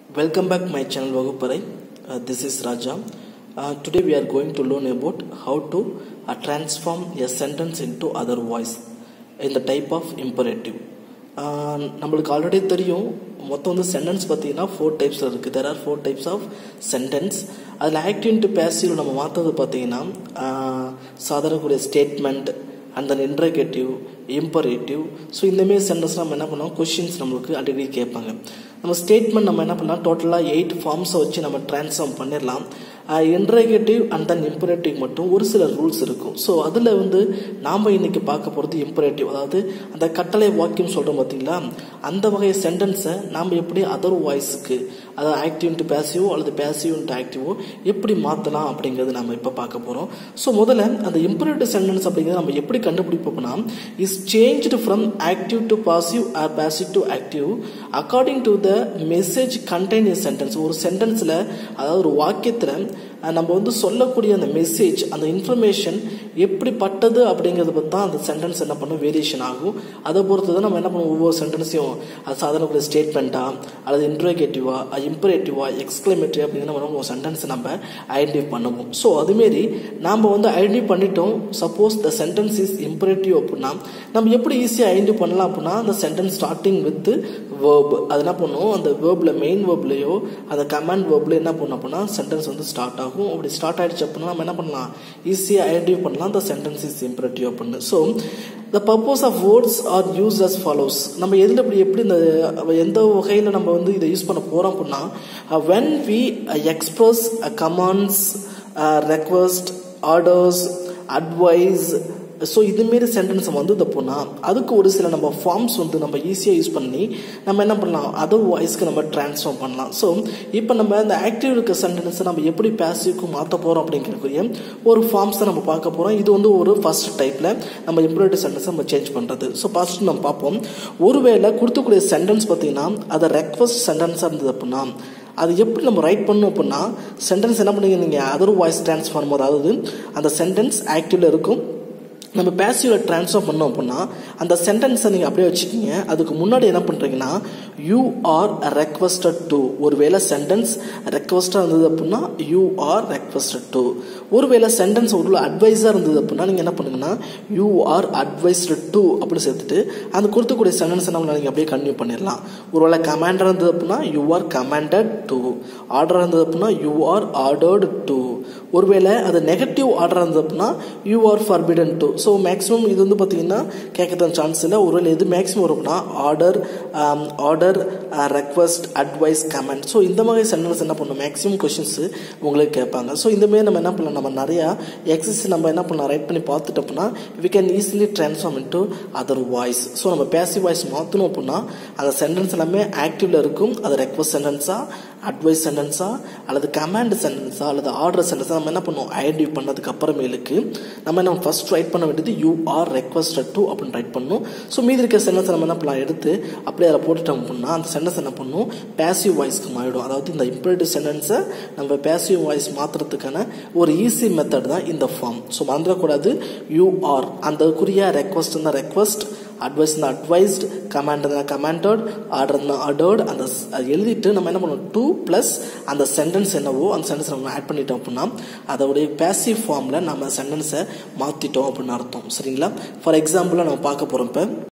Welcome back my channel Vaguparai. Uh, this is Raja. Uh, today we are going to learn about how to uh, transform a sentence into other voice in the type of imperative. Uh, நம்மளுக்கு already தெரியும் மொத்தம் வந்து sentence பார்த்தீங்கன்னா four டைப்ஸில் இருக்குது there are four types of sentence அதில் active to passive நம்ம மாற்றது பார்த்தீங்கன்னா சாதாரணக்கூடிய statement and then interrogative imperative so இந்தமாரி சென்டென்ஸ் நம்ம என்ன பண்ணோம் கொஷின்ஸ் நம்மளுக்கு அடிக்கடி கேட்பாங்க நம்ம ஸ்டேட்மெண்ட் நம்ம என்ன பண்ணலாம் டோட்டலாக எயிட் ஃபார்ம்ஸை வச்சு நம்ம ட்ரான்ஸ்ஃபார்ம் பண்ணிடலாம் இன்ட்ரகேட்டிவ் அண்ட் தென் இம்பரேட்டிவ் மட்டும் ஒரு சில ரூல்ஸ் இருக்கும் ஸோ அதில் வந்து நாம் இன்னைக்கு பார்க்க போகிறது இம்பரேட்டிவ் அதாவது அந்த கட்டளை வாக்கியம் சொல்கிறோம் பார்த்தீங்களா அந்த வகை சென்டென்ஸை நாம் எப்படி அதர் வாய்ஸுக்கு அதாவது ஆக்டிவ் இன்ட்டு பேசிவோ அல்லது பேசிவ் இன்ட்டு ஆக்டிவோ எப்படி மாற்றலாம் அப்படிங்கிறது நம்ம இப்போ பார்க்க போகிறோம் ஸோ முதல்ல அந்த இம்பரேட்டிவ் சென்டென்ஸ் அப்படிங்கிறத நம்ம எப்படி கண்டுபிடிப்போம்னா is changed from active to passive or passive to active according to the message contain in sentence ஒரு சென்டென்ஸில் அதாவது ஒரு வாக்கியத்தில் நம்ம வந்து சொல்லக்கூடிய அந்த மெசேஜ் அந்த இன்ஃபர்மேஷன் எப்படிப்பட்டது அப்படிங்கிறத பற்றி தான் அந்த சென்டென்ஸ் என்ன பண்ணும் வேரியேஷன் ஆகும் அதை பொறுத்து தான் நம்ம என்ன பண்ணுவோம் ஒவ்வொரு சென்டென்ஸையும் அது சாதாரண ஸ்டேட்மெண்ட்டா அல்லது இன்ட்ரோகேட்டிவா இம்பரேட்டிவா எக்ஸ்கிளமேட்டிவ் அப்படிங்கிற நம்ம ஒரு சென்டென்ஸை நம்ம ஐடென்டிஃபை பண்ணுவோம் ஸோ அதுமாரி நாம் வந்து ஐடென்டிஃபை பண்ணிட்டோம் suppose the sentence is imperative அப்படின்னா நம்ம எப்படி ஈஸியாக ஐடென்டிஃபை பண்ணலாம் அப்படின்னா அந்த சென்டென்ஸ் ஸ்டார்டிங் வித் வேர்ப் அது என்ன பண்ணும் அந்த வேர்பில் மெயின் வேர்ப்லையோ அந்த கமாண்ட் வேர்பில் என்ன பண்ணும் அப்படின்னா சென்டென்ஸ் வந்து ஸ்டார்ட் ஆகும் அப்படி ஸ்டார்ட் ஆயிடுச்சு அப்படின்னா நம்ம என்ன பண்ணலாம் ஈஸியாக ஐடென்டிஃபை பண்ணலாம் த சென்டென்ஸ் இஸ் இம்பரேட்டிவ் அப்படின்னு so the purpose of words are use as follows நம்ம எதில் இப்படி எப்படி இந்த எந்த வகையில் நம்ம வந்து இதை யூஸ் பண்ண போகிறோம் அப்படின்னா when we express commands request orders advice so இதுமாரி சென்டென்ஸ் வந்து இது போனால் அதுக்கு ஒரு சில நம்ம ஃபார்ம்ஸ் வந்து நம்ம ஈஸியாக யூஸ் பண்ணி நம்ம என்ன பண்ணலாம் அதர் வாய்ஸ்க்கு நம்ம ட்ரான்ஸ்ஃபார்ம் பண்ணலாம் ஸோ இப்போ நம்ம இந்த ஆக்டிவ் இருக்க சென்டென்ஸை நம்ம எப்படி பேசிவ்க்கு மாற்ற போகிறோம் அப்படிங்கிறக்கூடிய ஒரு ஃபார்ம்ஸ் தான் நம்ம பார்க்க போகிறோம் இது வந்து ஒரு ஃபர்ஸ்ட் டைப்பில் நம்ம இம்ப்ராய்டரி சென்டென்ஸை நம்ம சேஞ்ச் பண்ணுறது ஸோ ஃபர்ஸ்ட் நம்ம பார்ப்போம் ஒருவேளை கொடுத்துக்கூடிய சென்டென்ஸ் பார்த்தீங்கன்னா அதை ரெக்வஸ்ட் சென்டென்ஸாக இருந்தது அப்படின்னா அது எப்படி நம்ம ரைட் பண்ணோம் அப்படின்னா சென்டென்ஸ் என்ன பண்ணுவீங்க நீங்கள் அதர் வாய்ஸ் ட்ரான்ஸ்ஃபார்ம் அதாவது அந்த சென்டென்ஸ் ஆக்டிவில் இருக்கும் நம்ம பேசிவில் ட்ரான்ஸ்ஃபர் பண்ணோம் அப்படின்னா அந்த சென்டென்ஸை நீங்கள் அப்படியே வச்சுக்கிங்க அதுக்கு முன்னாடி என்ன பண்ணுறீங்கன்னா யூ ஆர் ரெக்வஸ்டட் டு ஒருவேளை சென்டென்ஸ் ரெக்வஸ்டாக இருந்தது அப்படின்னா யூ ஆர் ரெக்வஸ்டட் டு ஒருவேளை சென்டென்ஸ் உள்ள அட்வைஸாக இருந்தது அப்படின்னா நீங்கள் என்ன பண்ணுங்கன்னா யூ ஆர் அட்வைஸ்டு டு அப்படின்னு சேர்த்துட்டு அந்த கொடுத்தக்கூடிய சென்டென்ஸ் நம்ம நீங்கள் அப்படியே கன்டினியூ பண்ணிடலாம் ஒருவேளை கமாண்டர் இருந்தது அப்படின்னா you are commanded to order இருந்தது அப்படின்னா யூ ஆர் ஆர்டர்டு டு ஒருவேளை அது நெகட்டிவ் ஆர்டர் இருந்தது அப்படின்னா you are forbidden to so maximum இது வந்து பார்த்தீங்கன்னா கேட்கறதுக்கு சான்ஸ் இல்லை ஒருவேளை எது மேக்ஸிமம் வரும்னா order order request advice comment so இந்த மாதிரி சென்டென்ஸ் என்ன பண்ணும் மேக்ஸிமம் கொஷின்ஸ் உங்களுக்கு கேட்பாங்க ஸோ இந்தமாரி நம்ம என்ன பண்ணலாம் நம்ம நிறையா எக்ஸஸ் நம்ம என்ன பண்ணலாம் ரைட் பண்ணி பார்த்துட்டு அப்படின்னா we can easily transform into other voice so நம்ம பேசிவ் வாய்ஸ் மாற்றணும் அப்படின்னா அந்த சென்டென்ஸ் எல்லாமே ஆக்டிவ்ல இருக்கும் அது ரெக்வஸ்ட் சென்டென்ஸா அட்வைஸ் சென்டென்ஸா அல்லது கமாண்ட் சென்டென்ஸா அல்லது ஆர்டர் சென்டென்ஸா நம்ம என்ன பண்ணுவோம் ஐடென்டிஃபை பண்ணதுக்கு அப்புறமேலுக்கு நம்ம என்ன ஃபர்ஸ்ட் ரைட் பண்ண வேண்டியது யூ ஆர் ரெக்வஸ்டட் டு அப்படின்னு ரைட் பண்ணணும் ஸோ மீதி இருக்க சென்டென்ஸ் நம்ம என்ன பண்ணலாம் எடுத்து அப்படியே அதில் போட்டுட்டோம் அப்படின்னா அந்த சென்டென்ஸ் என்ன பண்ணும் பேசிவ் வாய்ஸ்க்கு மாறிடும் அதாவது இந்த இம்பரேட்டிவ் சென்டென்ஸை நம்ம பேசிவ் வாய்ஸ் மாற்றுறதுக்கான ஒரு ஈஸி மெத்தட் தான் இந்த ஃபார்ம் ஸோ மறந்துடக்கூடாது யூ ஆர் அந்த ரெக்வஸ்ட் தான் ரெக்வஸ்ட் அட்வைஸ் தான் அட்வைஸ்ட் கமாண்ட் தான் கமாண்டட் ஆர்டர் தான் ஆர்டர்ட் அந்த எழுதிட்டு நம்ம என்ன பண்ணணும் டூ ப்ளஸ் அந்த சென்டென்ஸ் என்னவோ அந்த சென்டென்ஸ் நம்ம ஆட் பண்ணிட்டோம் அப்படின்னா அதோடைய பேசிவ் ஃபார்மில் நம்ம சென்டென்ஸை மாற்றிட்டோம் அப்படின்னு அர்த்தம் சரிங்களா ஃபார் எக்ஸாம்பிளாக நம்ம பார்க்க போகிறோம் இப்போ